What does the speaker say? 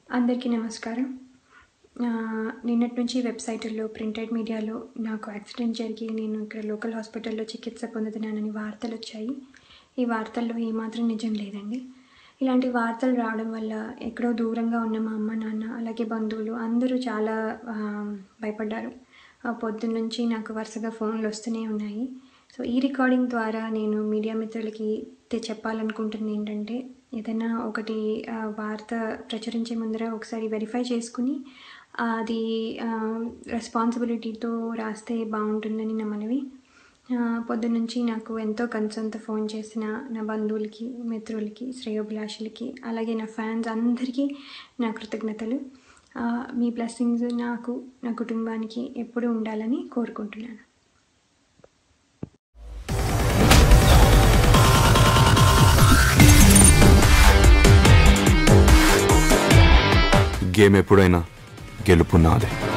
అందరికీ నమస్కారం ఆ, నిన్నటి నుంచి వెబ్సైట్లో ప్రింటెడ్ మీడియాలో నాకు యాక్సిడెంట్ జరిగి నేను ఇక్కడ లోకల్ హాస్పిటల్లో చికిత్స పొందుతున్నానని వార్తలు వచ్చాయి ఈ వార్తల్లో ఏమాత్రం నిజం లేదండి ఇలాంటి వార్తలు రావడం వల్ల ఎక్కడో దూరంగా ఉన్న మా అమ్మ నాన్న అలాగే బంధువులు అందరూ చాలా ఆ, భయపడ్డారు ఆ, పొద్దున్న నుంచి నాకు వరుసగా ఫోన్లు వస్తూనే ఉన్నాయి సో ఈ రికార్డింగ్ ద్వారా నేను మీడియా మిత్రులకి తె- చెప్పాలనుకుంటుంది ఏంటంటే ఏదైనా ఒకటి ఆ, వార్త ప్రచురించే ముందర ఒకసారి వెరిఫై చేసుకుని ఆ, అది రెస్పాన్సిబిలిటీతో రాస్తే బాగుంటుందని నా మనవి ఆ, పొద్దున్నుంచి నాకు ఎంతో కన్సర్న్తో ఫోన్ చేసిన నా బంధువులకి మిత్రులకి శ్రేయోభిలాషులకి అలాగే నా ఫ్యాన్స్ అందరికీ నా కృతజ్ఞతలు ఆ, మీ బ్లెస్సింగ్స్ నాకు నా కుటుంబానికి ఎప్పుడూ ఉండాలని కోరుకుంటున్నాను గేమ్ ఎప్పుడైనా గెలుపు నాదే